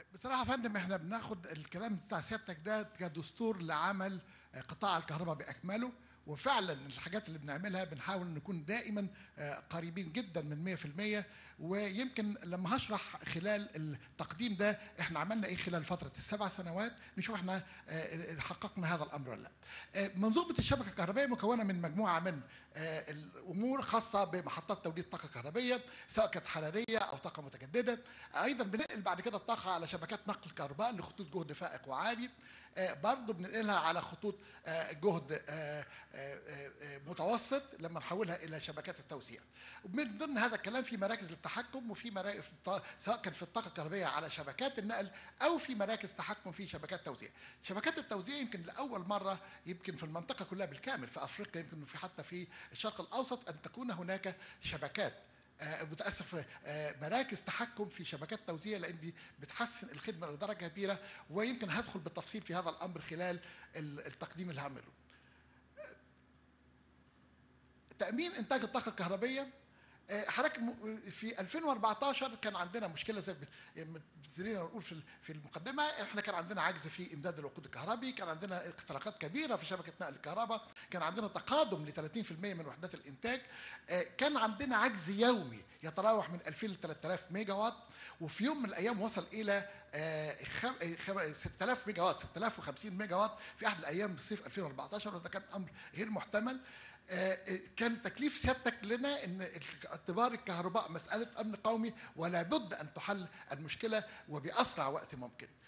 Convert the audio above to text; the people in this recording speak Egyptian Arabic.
بصراحة يا فندم احنا بناخد الكلام بتاع سيادتك ده كدستور لعمل قطاع الكهرباء بأكمله وفعلا الحاجات اللي بنعملها بنحاول نكون دائما قريبين جدا من 100% ويمكن لما هشرح خلال التقديم ده احنا عملنا ايه خلال فتره السبع سنوات نشوف احنا حققنا هذا الامر ولا لا. منظومه الشبكه الكهربائيه مكونه من مجموعه من الامور خاصه بمحطات توليد طاقه كهربيه سواء كانت حراريه او طاقه متجدده ايضا بننقل بعد كده الطاقه على شبكات نقل الكهرباء لخطوط جهد فائق وعالي برضه بننقلها على خطوط جهد متوسط لما نحولها الى شبكات التوزيع ومن ضمن هذا الكلام في مراكز للتحكم وفي مراكز سواء كان في الطاقه الكهربائيه على شبكات النقل او في مراكز تحكم في شبكات توزيع شبكات التوزيع يمكن لاول مره يمكن في المنطقه كلها بالكامل في افريقيا يمكن في حتى في الشرق الاوسط ان تكون هناك شبكات متاسف مراكز تحكم في شبكات توزيع لان دي بتحسن الخدمه لدرجه كبيره ويمكن هدخل بالتفصيل في هذا الامر خلال التقديم اللي هعمله. تامين انتاج الطاقه الكهربيه حضرتك في 2014 كان عندنا مشكله زي ابتدينا نقول في في المقدمه احنا كان عندنا عجز في امداد الوقود الكهربي، كان عندنا اختراقات كبيره في شبكه نقل الكهرباء، كان عندنا تقادم ل 30% من وحدات الانتاج، كان عندنا عجز يومي يتراوح من 2000 ل 3000 ميجا وات وفي يوم من الايام وصل الى 6000 ميجا وات 6050 ميجا وات في احد الايام صيف 2014 وده كان امر غير محتمل كان تكليف سيادتك لنا ان اعتبار الكهرباء مساله امن قومي ولا بد ان تحل المشكله وباسرع وقت ممكن.